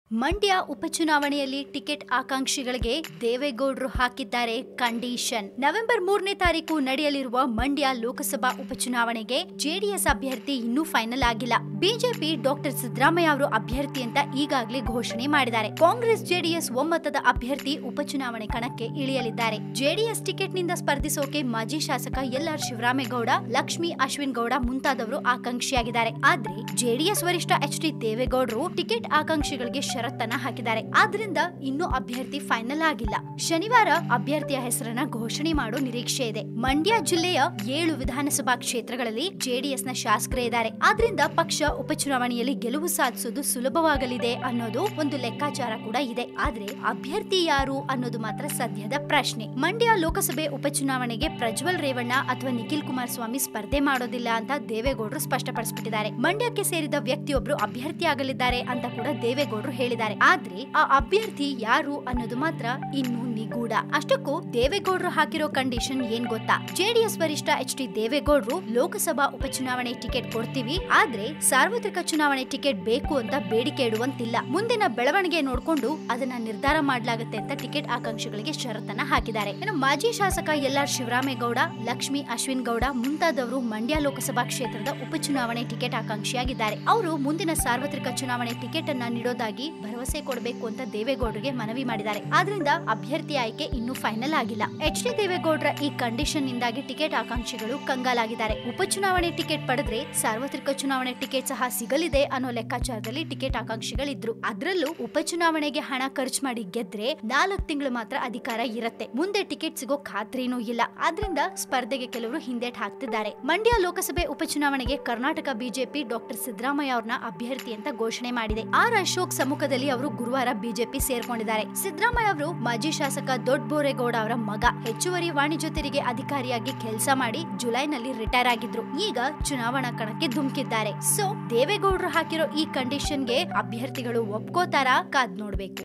ಮಂಡ್ಯ ಉಪಚುನಾವಣೆಯಲ್ಲಿ ಟಿಕೆಟ್ ಆಕಾಂಕ್ಷಿಗಳಿಗೆ ದೇವೇಗೌಡರು ಹಾಕಿದ್ದಾರೆ ಕಂಡೀಷನ್ ನವೆಂಬರ್ ಮೂರನೇ ತಾರೀಕು ನಡೆಯಲಿರುವ ಮಂಡ್ಯ ಲೋಕಸಭಾ ಉಪಚುನಾವಣೆಗೆ ಜೆಡಿಎಸ್ ಅಭ್ಯರ್ಥಿ ಇನ್ನೂ ಫೈನಲ್ ಆಗಿಲ್ಲ ಬಿಜೆಪಿ ಡಾಕ್ಟರ್ ಸಿದ್ದರಾಮಯ್ಯ ಅವರು ಅಭ್ಯರ್ಥಿ ಅಂತ ಈಗಾಗಲೇ ಘೋಷಣೆ ಮಾಡಿದ್ದಾರೆ ಕಾಂಗ್ರೆಸ್ ಜೆಡಿಎಸ್ ಒಮ್ಮತದ ಅಭ್ಯರ್ಥಿ ಉಪಚುನಾವಣೆ ಕಣಕ್ಕೆ ಇಳಿಯಲಿದ್ದಾರೆ ಜೆಡಿಎಸ್ ಟಿಕೆಟ್ ನಿಂದ ಸ್ಪರ್ಧಿಸೋಕೆ ಮಾಜಿ ಶಾಸಕ ಎಲ್ ಆರ್ ಶಿವರಾಮೇಗೌಡ ಲಕ್ಷ್ಮಿ ಅಶ್ವಿನ್ ಗೌಡ ಮುಂತಾದವರು ಆಕಾಂಕ್ಷಿಯಾಗಿದ್ದಾರೆ ಆದ್ರೆ ಜೆಡಿಎಸ್ ವರಿಷ್ಠ ಎಚ್ ಡಿ ದೇವೇಗೌಡರು ಟಿಕೆಟ್ ಆಕಾಂಕ್ಷಿಗಳಿಗೆ ಷರತ್ತನ್ನ ಹಾಕಿದ್ದಾರೆ ಆದ್ರಿಂದ ಇನ್ನೂ ಅಭ್ಯರ್ಥಿ ಫೈನಲ್ ಆಗಿಲ್ಲ ಶನಿವಾರ ಅಭ್ಯರ್ಥಿಯ ಹೆಸರನ್ನ ಘೋಷಣೆ ಮಾಡೋ ನಿರೀಕ್ಷೆ ಇದೆ ಮಂಡ್ಯ ಜಿಲ್ಲೆಯ ಏಳು ವಿಧಾನಸಭಾ ಕ್ಷೇತ್ರಗಳಲ್ಲಿ ಜೆಡಿಎಸ್ ನ ಶಾಸಕರೇ ಇದ್ದಾರೆ ಆದ್ರಿಂದ ಪಕ್ಷ ಉಪಚುನಾವಣೆಯಲ್ಲಿ ಗೆಲುವು ಸಾಧಿಸೋದು ಸುಲಭವಾಗಲಿದೆ ಅನ್ನೋದು ಒಂದು ಲೆಕ್ಕಾಚಾರ ಕೂಡ ಇದೆ ಆದ್ರೆ ಅಭ್ಯರ್ಥಿ ಯಾರು ಅನ್ನೋದು ಮಾತ್ರ ಸದ್ಯದ ಪ್ರಶ್ನೆ ಮಂಡ್ಯ ಲೋಕಸಭೆ ಉಪಚುನಾವಣೆಗೆ ಪ್ರಜ್ವಲ್ ರೇವಣ್ಣ ಅಥವಾ ನಿಖಿಲ್ ಕುಮಾರಸ್ವಾಮಿ ಸ್ಪರ್ಧೆ ಮಾಡೋದಿಲ್ಲ ಅಂತ ದೇವೇಗೌಡರು ಸ್ಪಷ್ಟಪಡಿಸಿಬಿಟ್ಟಿದ್ದಾರೆ ಮಂಡ್ಯಕ್ಕೆ ಸೇರಿದ ವ್ಯಕ್ತಿಯೊಬ್ರು ಅಭ್ಯರ್ಥಿಯಾಗಲಿದ್ದಾರೆ ಅಂತ ಕೂಡ ದೇವೇಗೌಡರು ಹೇಳಿದ್ದಾರೆ ಆದ್ರೆ ಆ ಅಭ್ಯರ್ಥಿ ಯಾರು ಅನ್ನೋದು ಮಾತ್ರ ಇನ್ನು ನಿಗೂಢ ಅಷ್ಟಕ್ಕೂ ದೇವೇಗೌಡರು ಹಾಕಿರೋ ಕಂಡೀಷನ್ ಏನ್ ಗೊತ್ತಾ ಜೆಡಿಎಸ್ ವರಿಷ್ಠ ಎಚ್ ಡಿ ದೇವೇಗೌಡರು ಲೋಕಸಭಾ ಉಪಚುನಾವಣೆ ಟಿಕೆಟ್ ಕೊಡ್ತೀವಿ ಆದ್ರೆ ಸಾರ್ವತ್ರಿಕ ಚುನಾವಣೆ ಟಿಕೆಟ್ ಬೇಕು ಅಂತ ಬೇಡಿಕೆ ಇಡುವಂತಿಲ್ಲ ಮುಂದಿನ ಬೆಳವಣಿಗೆ ನೋಡ್ಕೊಂಡು ಅದನ್ನ ನಿರ್ಧಾರ ಮಾಡಲಾಗುತ್ತೆ ಅಂತ ಟಿಕೆಟ್ ಆಕಾಂಕ್ಷಿಗಳಿಗೆ ಷರತ್ತನ್ನ ಹಾಕಿದ್ದಾರೆ ಇನ್ನು ಮಾಜಿ ಶಾಸಕ ಎಲ್ ಆರ್ ಶಿವರಾಮೇಗೌಡ ಲಕ್ಷ್ಮಿ ಅಶ್ವಿನ್ ಗೌಡ ಮುಂತಾದವರು ಮಂಡ್ಯ ಲೋಕಸಭಾ ಕ್ಷೇತ್ರದ ಉಪಚುನಾವಣೆ ಟಿಕೆಟ್ ಆಕಾಂಕ್ಷಿಯಾಗಿದ್ದಾರೆ ಅವರು ಮುಂದಿನ ಸಾರ್ವತ್ರಿಕ ಚುನಾವಣೆ ಟಿಕೆಟ್ ಅನ್ನ ನೀಡೋದಾಗಿ ಭರವಸೆ ಕೊಡಬೇಕು ಅಂತ ದೇವೇಗೌಡರಿಗೆ ಮನವಿ ಮಾಡಿದ್ದಾರೆ ಆದ್ರಿಂದ ಅಭ್ಯರ್ಥಿ ಆಯ್ಕೆ ಇನ್ನೂ ಫೈನಲ್ ಆಗಿಲ್ಲ ಎಚ್ ಡಿ ದೇವೇಗೌಡರ ಈ ಕಂಡೀಷನ್ ನಿಂದಾಗಿ ಟಿಕೆಟ್ ಆಕಾಂಕ್ಷಿಗಳು ಕಂಗಾಲಾಗಿದ್ದಾರೆ ಉಪಚುನಾವಣೆ ಟಿಕೆಟ್ ಪಡೆದ್ರೆ ಸಾರ್ವತ್ರಿಕ ಚುನಾವಣೆ ಟಿಕೆಟ್ ಸಹ ಸಿಗಲಿದೆ ಅನ್ನೋ ಲೆಕ್ಕಾಚಾರದಲ್ಲಿ ಟಿಕೆಟ್ ಆಕಾಂಕ್ಷಿಗಳಿದ್ರು ಅದ್ರಲ್ಲೂ ಉಪಚುನಾವಣೆಗೆ ಹಣ ಖರ್ಚು ಮಾಡಿ ಗೆದ್ರೆ ನಾಲ್ಕು ತಿಂಗಳು ಮಾತ್ರ ಅಧಿಕಾರ ಇರುತ್ತೆ ಮುಂದೆ ಟಿಕೆಟ್ ಸಿಗೋ ಖಾತ್ರಿನೂ ಇಲ್ಲ ಆದ್ರಿಂದ ಸ್ಪರ್ಧೆಗೆ ಕೆಲವರು ಹಿಂದೇಟ್ ಹಾಕ್ತಿದ್ದಾರೆ ಮಂಡ್ಯ ಲೋಕಸಭೆ ಉಪಚುನಾವಣೆಗೆ ಕರ್ನಾಟಕ ಬಿಜೆಪಿ ಡಾಕ್ಟರ್ ಸಿದ್ದರಾಮಯ್ಯ ಅವ್ರನ್ನ ಅಭ್ಯರ್ಥಿ ಅಂತ ಘೋಷಣೆ ಮಾಡಿದೆ ಆರ್ ಅಶೋಕ್ ಸಮ್ಮುಖದಲ್ಲಿ ಅವರು ಗುರುವಾರ ಬಿಜೆಪಿ ಸೇರ್ಕೊಂಡಿದ್ದಾರೆ ಸಿದ್ದರಾಮಯ್ಯ ಅವರು ಮಾಜಿ ಶಾಸಕ ದೊಡ್ಡ ಬೋರೇಗೌಡ ಅವರ ಮಗ ಹೆಚ್ಚುವರಿ ವಾಣಿಜ್ಯ ತೆರಿಗೆ ಅಧಿಕಾರಿಯಾಗಿ ಕೆಲಸ ಮಾಡಿ ಜುಲೈನಲ್ಲಿ ರಿಟೈರ್ ಆಗಿದ್ರು ಈಗ ಚುನಾವಣಾ ಕಣಕ್ಕೆ ಧುಮುಕಿದ್ದಾರೆ ಸೊ ದೇವೇಗೌಡರು ಹಾಕಿರೋ ಈ ಕಂಡೀಷನ್ಗೆ ಅಭ್ಯರ್ಥಿಗಳು ಒಪ್ಕೋತಾರಾ ಕಾದ್ ನೋಡ್ಬೇಕು